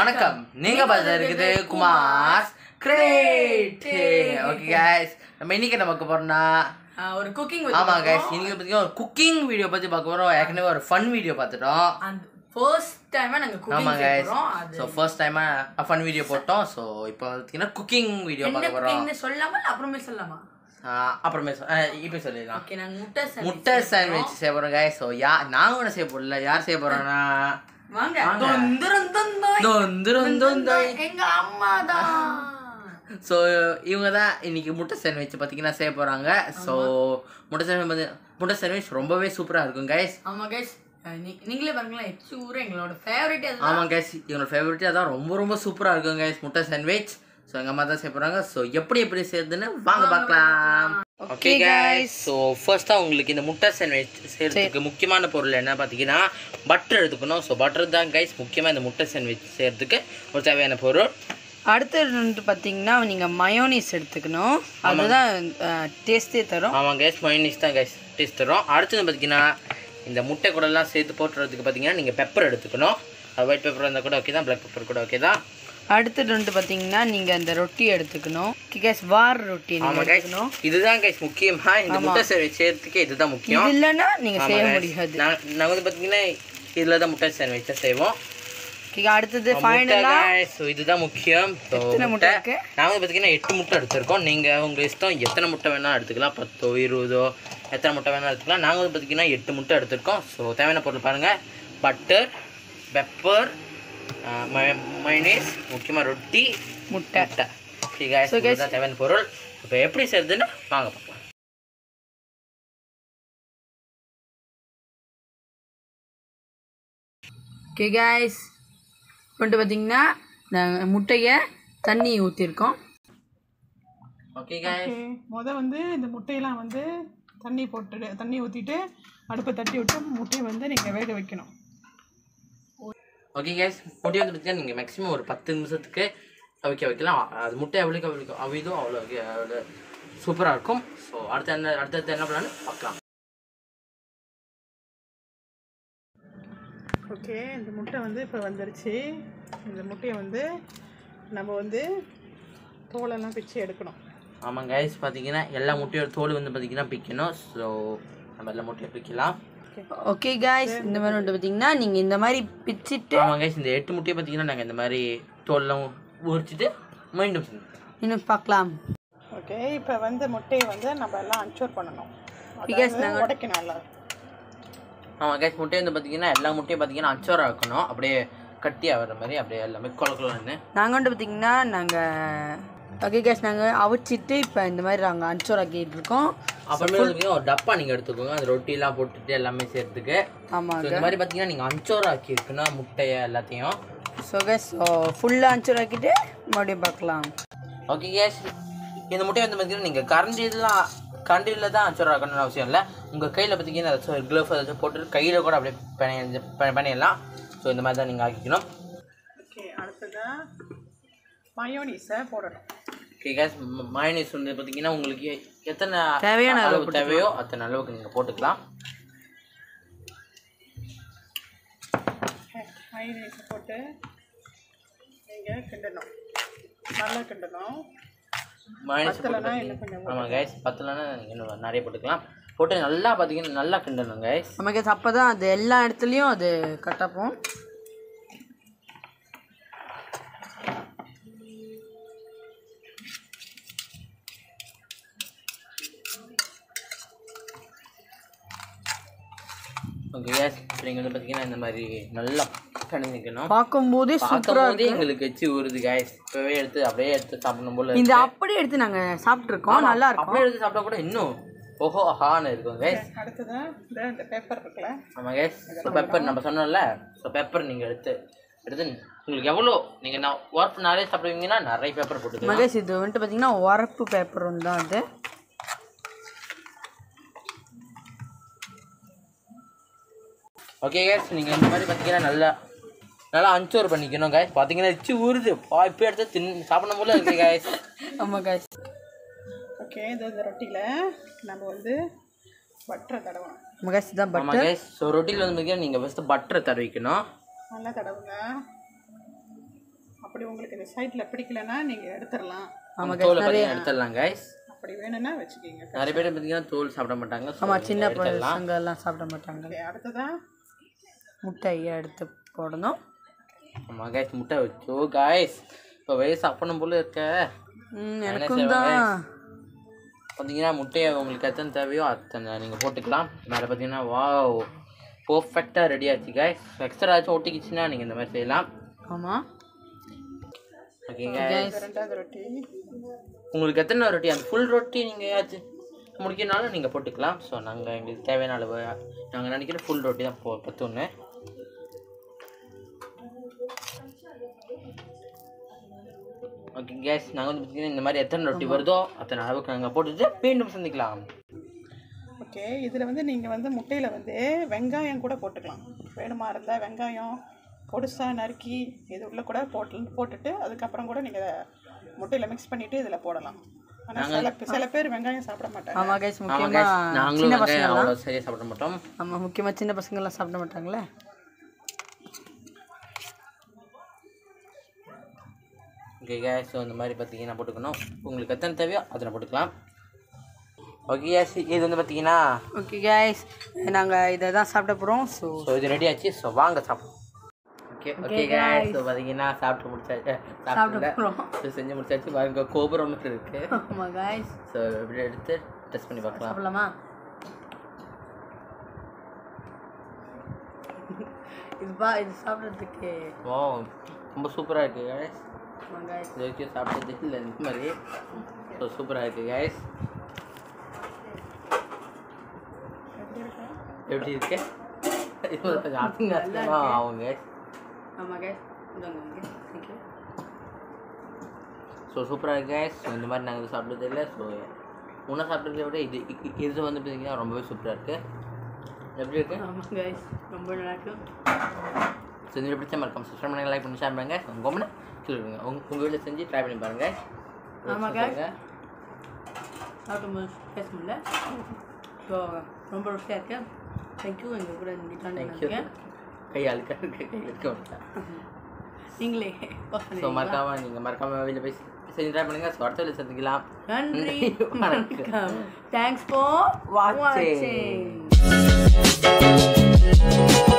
வணக்கம் நீங்க பார்த்து இருக்குது குமார் கிரேட் ஓகே guys நம்ம இன்னைக்கு நம்ம பார்க்க போறோம்னா ஆஹ் ஒரு குக்கிங் ஆமா guys இன்னைக்கு பார்த்தீங்கன்னா ஒரு குக்கிங் வீடியோ பத்தி பார்க்க போறோம் ஏற்கனவே ஒரு ஃபன் வீடியோ பார்த்துட்டோம் அந்த ஃபர்ஸ்ட் டைமா நாங்க ஆமா குக்கிங் guys போறோம் அது ஸோ ஃபர்ஸ்ட் டைமா ஃபன் வீடியோ போட்டோம் ஸோ இப்போ பார்த்தீங்கன்னா குக்கிங் வீடியோ என்ன பார்க்க போறோம் குக்கிங்னு சொல்லாம இல்ல அப்புறமே சொல்லலாமா ஆஹ் அப்புறமே சொ- ஆஹ் இப்போ சொல்லிடலாம் ஓகே நாங்க முட்டை sandwich முட்டை செய்ய சாண்ட்விச் செய்ய போறோம் guys ஸோ யா நாங்க ஒன்றும் செய்ய போடல யார் செய்ய போறோம்னா போறோம். வாங்க தொந்துரும் தொந்தாய். தொந்துரும் தொந்தாய். எங்க அம்மா தான் ஸோ இவங்க தான் இன்னைக்கு முட்டை சாண்ட்விச் பார்த்தீங்கன்னா செய்ய போகிறாங்க ஸோ முட்டை சாண்ட்விச் வந்து முட்டை சாண்ட்விச் ரொம்பவே சூப்பராக இருக்கும் கைஸ் ஆமா கைஸ் நீங்களே பாருங்களேன் எச்சு ஊரு எங்களோட ஃபேவரட் அதுதான் ஆமாம் கைஸ் இவங்களோட ஃபேவரட்டே அதான் ரொம்ப ரொம்ப சூப்பராக இருக்கும் கைஸ் முட்டை சாண்ட்விச் ஸோ எங்கள் அம்மா தான் செய்ய போகிறாங்க ஸோ எப்படி எப்படி செய்யறதுன்னு வாங்க பார்க்கலாம் ஓகே கைஸ் ஸோ ஃபர்ஸ்ட்டாக உங்களுக்கு இந்த முட்டை சாண்ட்விச் செய்யறதுக்கு முக்கியமான பொருள் என்ன பார்த்தீங்கன்னா பட்டர் எடுத்துக்கணும் ஸோ பட்டர் தான் கைஸ் முக்கியமாக இந்த முட்டை சாண்ட்விச் செய்யறதுக்கு ஒரு தேவையான பொருள் அடுத்தது வந்து பார்த்தீங்கன்னா நீங்கள் மயோனிஸ் எடுத்துக்கணும் அதுதான் டேஸ்ட்டே தரும் ஆமாம் கேஸ் மைனஸ் தான் கேஸ் டேஸ்ட் தரும் அடுத்தது பார்த்தீங்கன்னா இந்த முட்டை கூடலாம் சேர்த்து போட்டுறதுக்கு பார்த்தீங்கன்னா நீங்கள் பெப்பர் எடுத்துக்கணும் அது ஒயிட் பெப்பர் இருந்தால் கூட ஓகே தான் பிளாக் பெப்பர் கூட ஓகே தான் அடுத்தது வந்து பார்த்தீங்கன்னா நீங்கள் அந்த ரொட்டி எடுத்துக்கணும் கேஸ் வார் ரொட்டி நீங்கள் ஆமாம் கைஸ் எடுத்துக்கணும் இதுதான் கைஸ் முக்கியமாக இந்த முட்டை சேவை செய்யறதுக்கு இதுதான் முக்கியம் இது இல்லைன்னா நீங்கள் ஆமா செய்ய guys. முடியாது நான் நாங்கள் வந்து பார்த்தீங்கன்னா இதில் தான் முட்டை சாண்ட்விச்சை செய்வோம் Okay, அடுத்தது முட்டை ஃபைனலாக guys, so இதுதான் முக்கியம் So, எத்தனை முட்டை முட்டை இருக்கு? நாங்கள் வந்து பார்த்தீங்கன்னா எட்டு முட்டை எடுத்திருக்கோம் நீங்கள் உங்கள் இஷ்டம் எத்தனை முட்டை வேணால் எடுத்துக்கலாம் பத்தோ இருபதோ எத்தனை முட்டை வேணால் எடுத்துக்கலாம் நாங்கள் வந்து பார்த்தீங்கன்னா எட்டு முட்டை எடுத்திருக்கோம் ஸோ தேவையான பொருள் பாருங்கள் பட்டர் பெப்பர் மைனேஸ் முக்கியமாக ரொட்டி முட்டை முட்டை ஓகே guys, So guys- இதுதான் தேவையான பொருள் இப்போ எப்படி செய்யறதுன்னு வாங்க பார்க்கலாம் ஓகே காய்ஸ் வந்துட்டு பார்த்தீங்கன்னா நாங்கள் முட்டையை தண்ணி ஊற்றிருக்கோம் ஓகே guys முத வந்து இந்த முட்டையெல்லாம் வந்து தண்ணி போட்டு தண்ணி ஊற்றிட்டு அடுப்பை தட்டி விட்டு முட்டையை வந்து நீங்கள் வேக வைக்கணும் ஓகே கேஸ் முட்டை வந்து பார்த்தீங்கன்னா நீங்கள் மேக்ஸிமம் ஒரு பத்து நிமிஷத்துக்கு அவிக்க வைக்கலாம் அது முட்டை எவ்வளோக்கு அவ்வளோ அவிதோ அவ்வளோ அவ்வளோ சூப்பராக இருக்கும் ஸோ அடுத்த என்ன அடுத்தடுத்து என்ன பண்ணலான்னு பார்க்கலாம் ஓகே இந்த முட்டை வந்து இப்போ வந்துருச்சு இந்த முட்டையை வந்து நம்ம வந்து தோலெல்லாம் பிச்சு எடுக்கணும் ஆமாம் கைஸ் பார்த்தீங்கன்னா எல்லா முட்டையோட தோல் வந்து பார்த்தீங்கன்னா பிக்கணும் ஸோ நம்ம எல்லா முட்டையை பிக்கலாம் ஓகே காய்ஸ் இந்த மாதிரி வந்துட்டு பார்த்தீங்கன்னா நீங்கள் இந்த மாதிரி பிச்சிட்டு ஆமாம் கைஸ் இந்த எட்டு முட்டையை பார்த்தீங்கன்னா நாங்கள் இந்த மாதிரி தோல்லாம் உரிச்சிட்டு மீண்டும் செஞ்சோம் இன்னும் பார்க்கலாம் ஓகே இப்போ வந்து முட்டையை வந்து நம்ம எல்லாம் அன்ச்சோர் பண்ணணும் Yes, அதாவது உடைக்கணும் எல்லாம் ஆமாம் கைஸ் முட்டையை வந்து பார்த்தீங்கன்னா எல்லா முட்டையும் பார்த்தீங்கன்னா அச்சோரா இருக்கணும் அப்படியே கட்டி ஆகிற மாதிரி அப்படியே எல்லாமே கொல கொலன்னு நாங்கள் வந்துட்டு பார்த்தீங்கன்னா நாங்கள் ஓகே கேஸ் நாங்கள் அவிச்சிட்டு இப்போ இந்த மாதிரி நாங்கள் அன்சோர் ஆக்கிட்டு இருக்கோம் அப்புறமே வந்து ஒரு டப்பா நீங்கள் எடுத்துக்கோங்க அந்த ரொட்டிலாம் போட்டுட்டு எல்லாமே சேர்த்துக்கு ஆமாம் ஸோ இந்த மாதிரி பார்த்தீங்கன்னா நீங்கள் அஞ்சோரா ஆக்கி இருக்குன்னா முட்டையை எல்லாத்தையும் ஸோ கேஸ் ஃபுல்லாக அன்சோர் ஆக்கிட்டு மறுபடியும் பார்க்கலாம் ஓகே கேஸ் இந்த முட்டையை வந்து பார்த்தீங்கன்னா நீங்கள் கரண்டிலாம் கரண்டியில் தான் அஞ்சோரா ஆக்கணும்னு அவசியம் இல்லை உங்கள் கையில் பார்த்தீங்கன்னா ஏதாச்சும் க்ளவ் ஏதாச்சும் போட்டுட்டு கையில் கூட அப்படியே பிணைய ப- பிணையலாம் ஸோ இந்த மாதிரி தான் நீங்கள் ஆக்கிக்கணும் ஓகே அடுத்ததாக மயோனீஸை போடணும் ஓகே கேஸ் மயனீஸ் வந்து பார்த்தீங்கன்னா உங்களுக்கு எத்தனை தேவையான அளவு அளவு தேவையோ அத்தனை அளவுக்கு நீங்கள் போட்டுக்கலாம் மயோனீஸை போட்டு நீங்கள் கிண்டணும் நல்லா கிண்டணும் மயனீஸ் பத்தலைன்னா இன்னும் கொஞ்சம் ஆமாம் கைஸ் பத்தலைன்னா நீங்கள் இன்னும் நிறைய போட்டுக்கலாம் போட்டு நல்லா பார்த்தீங்கன்னா நல்லா கிண்டணும் கைஸ் நம்ம கேஸ் அப்போ தான் அது எல்லா இடத்துலையும் அது கட்டப்போம் ஓகே கேஸ் நீங்கள் வந்து பார்த்தீங்கன்னா இந்த மாதிரி நல்லா பிணைஞ்சிக்கணும் பார்க்கும்போதே சூப்பராக பார்க்கும்போதே எங்களுக்கு வச்சு ஊறுது கைஸ் இப்போவே எடுத்து அப்படியே எடுத்து சாப்பிடணும் போல இந்த அப்படியே எடுத்து நாங்கள் சாப்பிட்ருக்கோம் நல்லா இருக்கும் அப்படியே எடுத்து சாப்பிட்டா கூட இன்னும் ஓஹோ ஹான்னு இருக்கும் கைஸ் அடுத்ததாக இந்த இந்த பேப்பர் இருக்குல்ல ஆமாம் கைஸ் ஸோ பெப்பர் நம்ம சொன்னோம்ல ஸோ பெப்பர் நீங்கள் எடுத்து எடுத்து உங்களுக்கு எவ்வளோ நீங்கள் நான் ஒர்க் நிறைய சாப்பிடுவீங்கன்னா நிறைய பேப்பர் போட்டுக்கலாம் மகேஷ் இது வந்துட்டு பார்த்தீங்கன்னா உரப்பு பேப்பர் தான் அது ஓகே கேஸ் நீங்கள் இந்த மாதிரி பார்த்தீங்கன்னா நல்லா நல்லா அன்சோர் பண்ணிக்கணும் கைஸ் பார்த்தீங்கன்னா வச்சு ஊறுது பா இப்போ எடுத்து தின் சாப்பிடணும் போல இருக்கு கைஸ் ஆமாம் காய்ஸ் ஓகே இந்த இந்த ரொட்டியில் நம்ம வந்து பட்டரை தடவணும் மகேஷ் தான் பட் ஆமாம் கைஸ் ஸோ ரொட்டியில் வந்து பார்த்தீங்கன்னா நீங்கள் ஃபஸ்ட்டு பட்டரை தடவிக்கணும் நல்லா தடவுங்க அப்படி உங்களுக்கு இந்த சைடில் பிடிக்கலன்னா நீங்கள் எடுத்துடலாம் ஆமாம் தோலை பார்த்தீங்கன்னா எடுத்துடலாம் கைஸ் அப்படி வேணும்னா வச்சுக்கிங்க நிறைய பேர் பார்த்தீங்கன்னா தோல் சாப்பிட மாட்டாங்க so ஆமாம் சின்ன நீங்க எடுத்துடலாம். பசங்க எல்லாம் சாப்பிட மாட்டாங்க ஓகே அடுத்ததான் முட்டையை எடுத்து போடணும் ஆமாம் கைஸ் முட்டை வச்சோ கைஸ் இப்போ வயசு அப்பனும் போல இருக்க ம், என்ன எனக்கும் செய்வாங்க? தான் பார்த்தீங்கன்னா முட்டையை உங்களுக்கு எத்தனை தேவையோ அத்தனை நீங்கள் போட்டுக்கலாம் மேலே பார்த்தீங்கன்னா வாவ் பர்ஃபெக்டாக ரெடி ஆச்சு கைஸ் எக்ஸ்ட்ரா ஆச்சும் ஒட்டிக்கிச்சுன்னா நீங்கள் இந்த மாதிரி செய்யலாம் ஆமாம் ஓகேங்க ரெண்டாவது ரொட்டி உங்களுக்கு எத்தனை ரொட்டி அந்த ஃபுல் ரொட்டி நீங்கள் ஏதாச்சும் முடிக்கனாலும் நீங்கள் போட்டுக்கலாம் ஸோ நாங்கள் எங்களுக்கு தேவையான அளவு நாங்கள் நினைக்கிற ஃபுல் ரொட்டி தான் போ பத்துன்னு ஓகே கேஸ் நாங்கள் வந்து பார்த்தீங்கன்னா இந்த மாதிரி எத்தனை ரொட்டி வருதோ அத்தனை அளவுக்கு நாங்கள் போட்டுட்டு மீண்டும் சந்திக்கலாம் ஓகே இதில் வந்து நீங்கள் வந்து முட்டையில் வந்து வெங்காயம் கூட போட்டுக்கலாம் வேணுமா இருந்தால் வெங்காயம் பொடுசாக நறுக்கி இது உள்ள கூட போட்டு போட்டுட்டு அதுக்கப்புறம் கூட நீங்கள் முட்டையில் மிக்ஸ் பண்ணிவிட்டு இதில் போடலாம் ஆனால் சில சில பேர் வெங்காயம் சாப்பிட மாட்டாங்க ஆமாம் கைஸ் ஆமாம் முக்கியமாக guys, நாங்களும் வெங்காயம் அவ்வளோ சரியாக சாப்பிட மாட்டோம் ஆமாம் முக்கியமாக சின்ன பசங்கள்லாம் சாப்பிட மாட்டாங்களே ஓகே கேஸ் ஸோ இந்த மாதிரி பார்த்தீங்கன்னா போட்டுக்கணும் உங்களுக்கு எத்தனை தேவையோ அதில் போட்டுக்கலாம் ஓகே கேஸ் இது வந்து பார்த்தீங்கன்னா ஓகே கைஸ் நாங்கள் இதை தான் சாப்பிட போகிறோம் ஸோ ஸோ இது ரெடி ஆச்சு ஸோ வாங்க சாப்பிடும் ஓகே ஓகே கேஸ் ஸோ பார்த்தீங்கன்னா சாப்பிட்டு முடிச்சாச்சு சாப்பிட்டு போகிறோம் ஸோ செஞ்சு முடிச்சாச்சு பாருங்க கோபுரம் மட்டும் இருக்கு ஆமாம் கைஸ் ஸோ இப்படி எடுத்து டெஸ்ட் பண்ணி பார்க்கலாம் சாப்பிடலாமா இது பா இது சாப்பிட்றதுக்கு ஓ ரொம்ப சூப்பராக இருக்குது கேஸ் ஆமாம் கைஸ் இது வரைக்கும் சாப்பிட்டது இல்லை இந்த மாதிரி ஸோ சூப்பராக இருக்குது கேஸ் எப்படி இருக்கு இது வந்து கொஞ்சம் அசிங்கமாக ஆகும் guys. ஆமாம் கைஸ் இந்தாங்க தேங்க்யூ ஸோ சூப்பராக இருக்கு guys. ஸோ இந்த மாதிரி நாங்கள் சாப்பிட்டது இல்லை ஸோ உன்னை சாப்பிட்றத விட இது இ- இது வந்து பார்த்தீங்கன்னா ரொம்பவே சூப்பராக இருக்குது எப்படி இருக்கு ஆமாம் கைஸ் ரொம்ப நல்லா இருக்கு ஸோ இந்த video பிடிச்ச மறக்காம சப்ஸ்கிரைப் பண்ணி லைக் பண்ணி ஷேர் பண்ணுங்க உங்கள் கம்மனை சொல்லுங்க உங்க உங்கள் வீட்டில் செஞ்சு ட்ரை பண்ணி பாருங்க ஆமாம் guys. சாப்பிட்டு பேச முடியல ஸோ ரொம்ப ருசியாக இருக்கு தேங்க்யூ எங்கள் கூட இந்த தேங்க்யூ ஜாயின் கை அழுக்க இருக்கு கை எடுக்க மாட்டேன் நீங்களே பாஸ் ஸோ மறக்காம நீங்கள் மறக்காம வெளியில் போய் செஞ்சு ட்ரை பண்ணுங்க ஸோ அடுத்த வீடியோ சந்திக்கலாம் நன்றி வணக்கம் வணக்கம் தேங்க்ஸ் ஃபார் Watching. வாட்சிங்